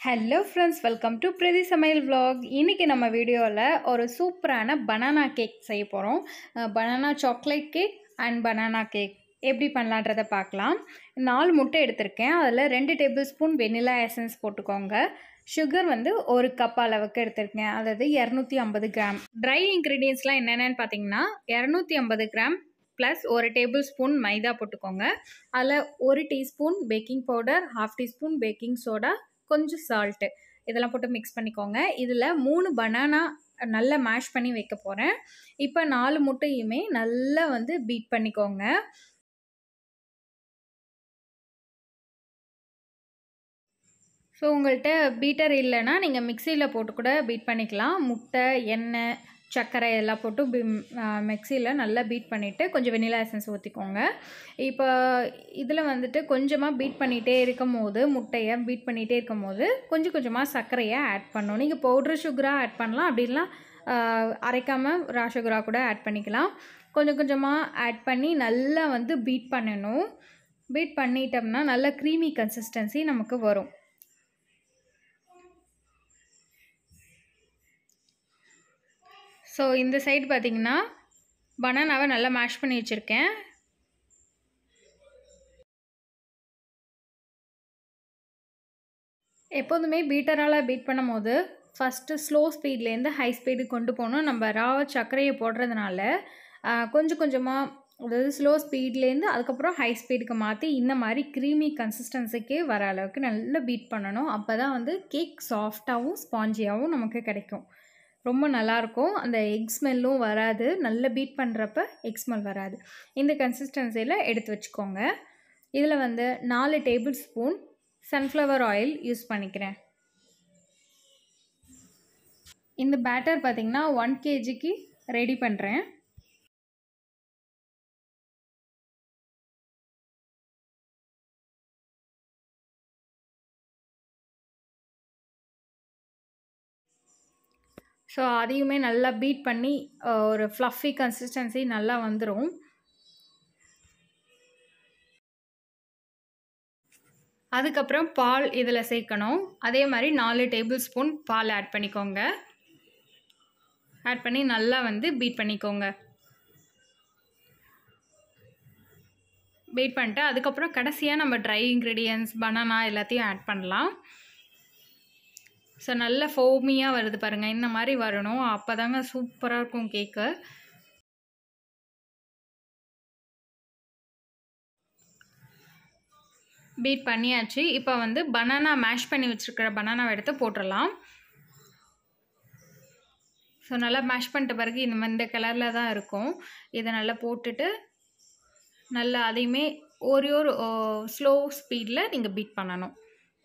hello friends welcome to பிரதி சமையல் vlog இன்றைக்கி நம்ம வீடியோவில் ஒரு சூப்பரான பனானா கேக் செய்ய போகிறோம் banana chocolate cake and banana cake எப்படி பண்ணலான்றதை பார்க்கலாம் நாலு முட்டை எடுத்திருக்கேன் அதில் ரெண்டு டேபிள் ஸ்பூன் வெனிலா எசன்ஸ் போட்டுக்கோங்க சுகர் வந்து ஒரு கப் அளவுக்கு எடுத்திருக்கேன் அதாவது இரநூத்தி ஐம்பது கிராம் ட்ரை இன்க்ரீடியன்ஸ்லாம் என்னென்னு பார்த்தீங்கன்னா இரநூத்தி ஐம்பது கிராம் ப்ளஸ் ஒரு டேபிள் ஸ்பூன் மைதா போட்டுக்கோங்க அதில் ஒரு teaspoon baking powder half teaspoon baking soda கொஞ்சம் சால்ட்டு இதெல்லாம் போட்டு மிக்ஸ் பண்ணிக்கோங்க இதில் மூணு பனானா நல்லா மேஷ் பண்ணி வைக்க போகிறேன் இப்போ நாலு முட்டையுமே நல்லா வந்து பீட் பண்ணிக்கோங்க ஸோ உங்கள்கிட்ட பீட்டர் இல்லைன்னா நீங்கள் மிக்சியில் போட்டு கூட பீட் பண்ணிக்கலாம் முட்டை எண்ணெய் சர்க்கரை எல்லாம் போட்டு பி மிக்சியில் நல்லா பீட் பண்ணிவிட்டு கொஞ்சம் வெனிலா எசன்ஸ் ஊற்றிக்கோங்க இப்போ இதில் வந்துட்டு கொஞ்சமாக பீட் பண்ணிகிட்டே இருக்கும் போது முட்டையை பீட் பண்ணிகிட்டே இருக்கும் போது கொஞ்சம் கொஞ்சமாக சர்க்கரையை ஆட் பண்ணணும் நீங்கள் பவுட்ரு சுகராக ஆட் பண்ணலாம் அப்படிலாம் அரைக்காமல் ரா சுகராக கூட ஆட் பண்ணிக்கலாம் கொஞ்சம் கொஞ்சமாக ஆட் பண்ணி நல்லா வந்து பீட் பண்ணணும் பீட் பண்ணிட்டோம்னா நல்ல க்ரீமி கன்சிஸ்டன்சி நமக்கு வரும் ஸோ இந்த சைடு பார்த்திங்கன்னா பனானாவை நல்லா மேஷ் பண்ணி வச்சுருக்கேன் எப்போதுமே பீட்டரால் பீட் பண்ணும் போது ஃபஸ்ட்டு ஸ்லோ ஸ்பீட்லேருந்து ஹை ஸ்பீடு கொண்டு போகணும் நம்ம ராவ சர்க்கரையை போடுறதுனால கொஞ்சம் கொஞ்சமாக அதாவது ஸ்லோ ஸ்பீட்லேருந்து அதுக்கப்புறம் ஹை ஸ்பீடுக்கு மாற்றி இந்த மாதிரி க்ரீமி கன்சிஸ்டன்சிக்கு வர அளவுக்கு நல்லா பீட் பண்ணணும் அப்போ தான் வந்து கேக் சாஃப்டாகவும் ஸ்பாஞ்சியாகவும் நமக்கு கிடைக்கும் ரொம்ப நல்லாயிருக்கும் அந்த எக் ஸ்மெல்லும் வராது நல்ல பீட் பண்ணுறப்ப எக் ஸ்மெல் வராது இந்த கன்சிஸ்டன்சியில் எடுத்து வச்சுக்கோங்க இதில் வந்து நாலு tablespoon sunflower oil use பண்ணிக்கிறேன் இந்த பேட்டர் பார்த்திங்கன்னா ஒன் கேஜிக்கு ரெடி பண்ணுறேன் ஸோ அதையுமே நல்லா பீட் பண்ணி ஒரு ஃப்ளஃபி கன்சிஸ்டன்சி நல்லா வந்துடும் அதுக்கப்புறம் பால் இதில் சேர்க்கணும் அதே மாதிரி நாலு டேபிள் ஸ்பூன் பால் ஆட் பண்ணிக்கோங்க ஆட் பண்ணி நல்லா வந்து பீட் பண்ணிக்கோங்க பீட் பண்ணிட்டு அதுக்கப்புறம் கடைசியாக நம்ம ட்ரை இன்க்ரீடியன்ஸ் பனானா எல்லாத்தையும் ஆட் பண்ணலாம் ஸோ நல்ல ஃபோமியாக வருது பாருங்கள் இந்த மாதிரி வரணும் அப்போ தாங்க சூப்பராக இருக்கும் கேக்கு பீட் பண்ணியாச்சு இப்போ வந்து பனானா மேஷ் பண்ணி வச்சுருக்கிற பனானாவை எடுத்து போட்டுடலாம் ஸோ நல்லா மேஷ் பண்ணிட்ட பிறகு இந்த இந்த கலரில் தான் இருக்கும் இதை நல்லா போட்டுட்டு நல்லா அதையுமே ஒரு ஒரு ஸ்லோ ஸ்பீடில் நீங்கள் பீட் பண்ணணும்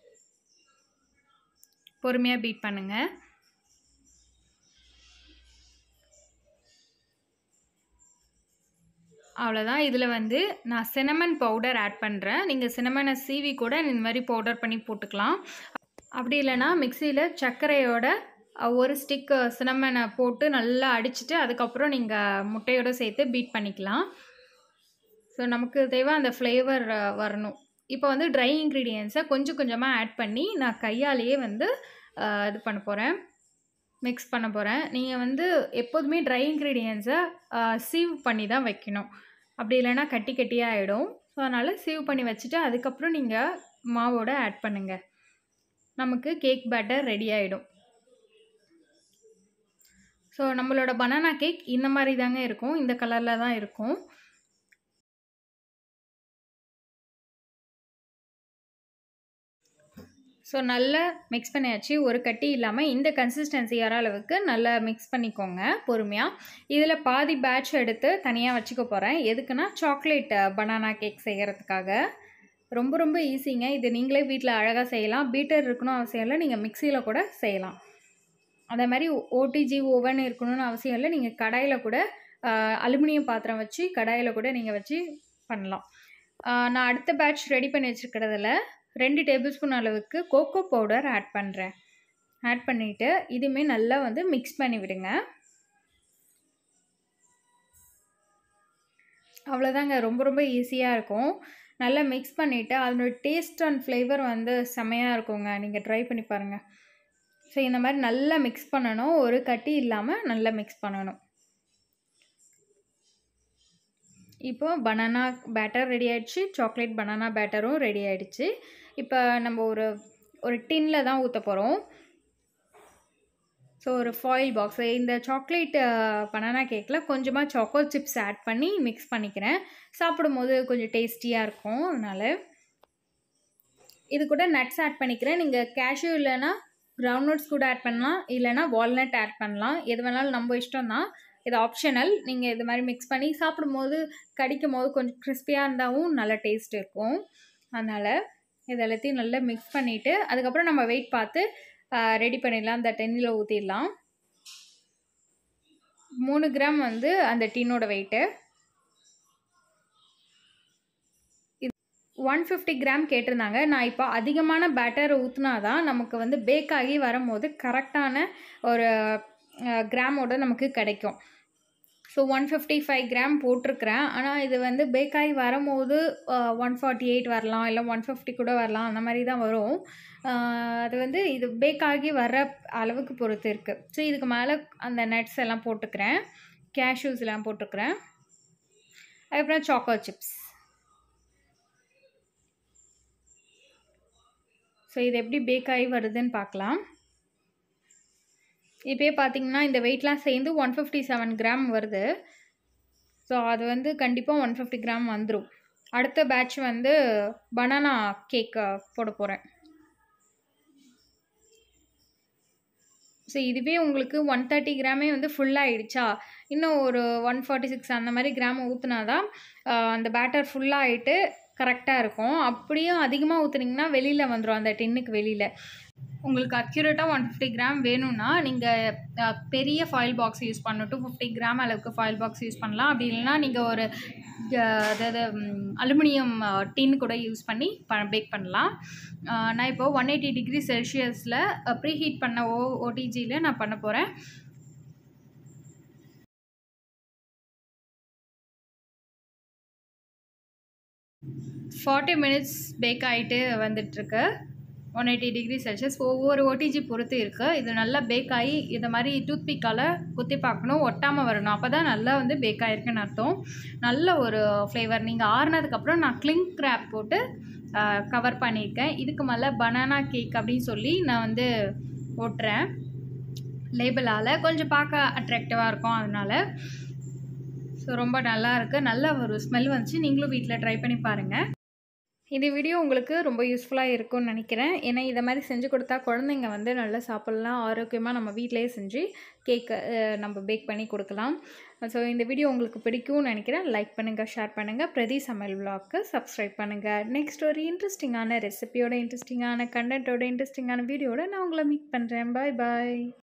பொறுமையாக பீட் பண்ணுங்கள் அவ்வளோதான் இதில் வந்து நான் சினமன் பவுடர் ஆட் பண்ணுறேன் நீங்கள் சினமனை சீவி கூட இந்த மாதிரி பவுடர் பண்ணி போட்டுக்கலாம் அப்படி இல்லைனா மிக்சியில் சர்க்கரையோட ஒரு ஸ்டிக் சினமனை போட்டு நல்லா அடிச்சுட்டு அதுக்கப்புறம் நீங்கள் முட்டையோடு சேர்த்து பீட் பண்ணிக்கலாம் ஸோ நமக்கு தேவை அந்த ஃப்ளேவர் வரணும் இப்போ வந்து ட்ரை இன்க்ரீடியன்ஸை கொஞ்சம் கொஞ்சமாக ஆட் பண்ணி நான் கையாலேயே வந்து இது பண்ண போகிறேன் மிக்ஸ் பண்ண போகிறேன் நீங்கள் வந்து எப்போதுமே ட்ரை இன்க்ரீடியன்ஸை சீவ் பண்ணி தான் வைக்கணும் அப்படி இல்லைன்னா கட்டி கட்டியாக ஆகிடும் ஸோ அதனால் சீவ் பண்ணி வச்சுட்டு அதுக்கப்புறம் நீங்கள் மாவோட ஆட் பண்ணுங்கள் நமக்கு கேக் பேட்டர் ரெடி ஆகிடும் ஸோ நம்மளோட பனானா கேக் இந்த மாதிரி தாங்க இருக்கும் இந்த கலரில் தான் இருக்கும் ஸோ நல்லா மிக்ஸ் பண்ணியாச்சு ஒரு கட்டி இல்லாமல் இந்த கன்சிஸ்டன்சி வர அளவுக்கு நல்லா மிக்ஸ் பண்ணிக்கோங்க பொறுமையாக இதில் பாதி பேட்ச் எடுத்து தனியாக வச்சுக்க போகிறேன் எதுக்குன்னா சாக்லேட் பனானா கேக் செய்கிறதுக்காக ரொம்ப ரொம்ப ஈஸிங்க இது நீங்களே வீட்டில் அழகாக செய்யலாம் பீட்டர் இருக்கணும் அவசியம் இல்லை நீங்கள் மிக்சியில் கூட செய்யலாம் அதே மாதிரி ஓடிஜி ஓவன் இருக்கணும்னு அவசியம் இல்லை நீங்கள் கடாயில் கூட அலுமினியம் பாத்திரம் வச்சு கடாயில் கூட நீங்கள் வச்சு பண்ணலாம் நான் அடுத்த பேட்ச் ரெடி பண்ணி வச்சுருக்கிறதுல ரெண்டு டேபிள் ஸ்பூன் அளவுக்கு கோகோ பவுடர் ஆட் பண்ணுறேன் ஆட் பண்ணிவிட்டு இதுவுமே நல்லா வந்து மிக்ஸ் பண்ணி விடுங்க அவ்வளோதாங்க ரொம்ப ரொம்ப ஈஸியாக இருக்கும் நல்லா மிக்ஸ் பண்ணிவிட்டு அதனோட டேஸ்ட் அண்ட் ஃப்ளேவர் வந்து செமையாக இருக்குங்க நீங்கள் ட்ரை பண்ணி பாருங்கள் ஸோ இந்த மாதிரி நல்லா மிக்ஸ் பண்ணணும் ஒரு கட்டி இல்லாமல் நல்லா மிக்ஸ் பண்ணணும் இப்போ பனானா பேட்டர் ரெடி ஆயிடுச்சு சாக்லேட் பனானா பேட்டரும் ரெடி ஆயிடுச்சு இப்போ நம்ம ஒரு ஒரு டின்னில் தான் ஊற்ற போகிறோம் ஸோ ஒரு ஃபாயில் பாக்ஸ் இந்த சாக்லேட் பனானா கேக்கில் கொஞ்சமாக சாக்கோ சிப்ஸ் ஆட் பண்ணி மிக்ஸ் பண்ணிக்கிறேன் சாப்பிடும்போது கொஞ்சம் டேஸ்டியாக இருக்கும் அதனால் இது கூட நட்ஸ் ஆட் பண்ணிக்கிறேன் நீங்கள் கேஷ்யூ இல்லைன்னா கிரவுண்ட் நட்ஸ் கூட ஆட் பண்ணலாம் இல்லைனா வால்நட் ஆட் பண்ணலாம் எது வேணாலும் நம்ம இஷ்டம் தான் இது ஆப்ஷனல் நீங்கள் இது மாதிரி மிக்ஸ் பண்ணி சாப்பிடும்போது கடிக்கும் போது கொஞ்சம் கிறிஸ்பியாக இருந்தாலும் நல்ல டேஸ்ட் இருக்கும் அதனால் இது எல்லாத்தையும் நல்லா மிக்ஸ் பண்ணிவிட்டு அதுக்கப்புறம் நம்ம வெயிட் பார்த்து ரெடி பண்ணிடலாம் அந்த டென்னில் ஊற்றிடலாம் மூணு கிராம் வந்து அந்த டின்னோட வெயிட்டு ஒன் ஃபிஃப்டி கிராம் கேட்டிருந்தாங்க நான் இப்போ அதிகமான பேட்டர் ஊற்றினா தான் நமக்கு வந்து பேக் ஆகி வரும்போது கரெக்டான ஒரு கிராமோட நமக்கு கிடைக்கும் so one fifty five gram போட்டிருக்கிறேன் ஆனால் இது வந்து பேக் ஆகி வரும்போது ஒன் ஃபார்ட்டி எயிட் வரலாம் இல்லை ஒன் ஃபிஃப்டி கூட வரலாம் அந்த மாதிரி தான் வரும் அது வந்து இது பேக் ஆகி வர அளவுக்கு பொறுத்து இருக்குது ஸோ இதுக்கு மேலே அந்த நட்ஸ் எல்லாம் போட்டுக்கிறேன் கேஷ்யூஸ் எல்லாம் போட்டுக்கிறேன் அதுக்கப்புறம் சாக்கோ சிப்ஸ் ஸோ இது எப்படி பேக் ஆகி வருதுன்னு பார்க்கலாம் இப்போயே பார்த்தீங்கன்னா இந்த வெயிட்லாம் சேர்ந்து ஒன் ஃபிஃப்டி செவன் கிராம் வருது ஸோ அது வந்து கண்டிப்பாக ஒன் ஃபிஃப்டி கிராம் வந்துடும் அடுத்த பேட்ச் வந்து பனானா கேக் போட போகிறேன் ஸோ இதுவே உங்களுக்கு ஒன் தேர்ட்டி கிராமே வந்து ஃபுல்லாகிடுச்சா இன்னும் ஒரு ஒன் ஃபார்ட்டி சிக்ஸ் அந்த மாதிரி கிராம் ஊற்றுனா தான் அந்த பேட்டர் ஃபுல்லாகிட்டு கரெக்டாக இருக்கும் அப்படியும் அதிகமாக ஊற்றுனீங்கன்னா வெளியில் வந்துடும் அந்த டின்னுக்கு வெளியில் உங்களுக்கு அக்யூரேட்டாக ஒன் ஃபிஃப்டி கிராம் வேணும்னா நீங்கள் பெரிய ஃபாயில் பாக்ஸ் யூஸ் பண்ணணும் டூ ஃபிஃப்டி கிராம் அளவுக்கு ஃபாயில் பாக்ஸ் யூஸ் பண்ணலாம் அப்படி இல்லைனா நீங்கள் ஒரு அதாவது அலுமினியம் டின் கூட யூஸ் பண்ணி ப பேக் பண்ணலாம் நான் இப்போ ஒன் எயிட்டி டிகிரி செல்சியஸில் ப்ரீ ஹீட் பண்ண ஓ ஓடிஜியில் நான் பண்ண போகிறேன் ஃபார்ட்டி மினிட்ஸ் பேக் ஆகிட்டு வந்துட்டுருக்கு ஒன் எயிட்டி டிகிரி செல்சியஸ் ஒவ்வொரு ஓடிஜி பொறுத்து இருக்குது இது நல்லா பேக் ஆகி இந்த மாதிரி டூத் பிக்கால் குத்தி பார்க்கணும் ஒட்டாமல் வரணும் அப்போ தான் நல்லா வந்து பேக் ஆகிருக்குன்னு அர்த்தம் நல்ல ஒரு ஃப்ளேவர் நீங்கள் ஆறுனதுக்கப்புறம் நான் கிளிங்க் ரேப் போட்டு கவர் பண்ணியிருக்கேன் இதுக்கு மேலே பனானா கேக் அப்படின்னு சொல்லி நான் வந்து ஓட்டுறேன் லேபிளால் கொஞ்சம் பார்க்க அட்ராக்டிவாக இருக்கும் அதனால் ஸோ ரொம்ப நல்லா இருக்குது நல்ல ஒரு ஸ்மெல் வந்துச்சு நீங்களும் வீட்டில் ட்ரை பண்ணி பாருங்கள் இந்த வீடியோ உங்களுக்கு ரொம்ப யூஸ்ஃபுல்லாக இருக்கும்னு நினைக்கிறேன் ஏன்னா இதை மாதிரி செஞ்சு கொடுத்தா குழந்தைங்க வந்து நல்லா சாப்பிட்லாம் ஆரோக்கியமாக நம்ம வீட்டிலேயே செஞ்சு கேக்கை நம்ம பேக் பண்ணி கொடுக்கலாம் ஸோ இந்த வீடியோ உங்களுக்கு பிடிக்கும்னு நினைக்கிறேன் லைக் பண்ணுங்கள் ஷேர் பண்ணுங்கள் பிரதி சமையல் விளாக்கு சப்ஸ்கிரைப் பண்ணுங்கள் நெக்ஸ்ட் ஒரு இன்ட்ரெஸ்டிங்கான ரெசிபியோட இன்ட்ரெஸ்டிங்கான கண்டென்ட்டோட இன்ட்ரெஸ்டிங்கான வீடியோட நான் உங்களை மீட் பண்ணுறேன் பாய் பாய்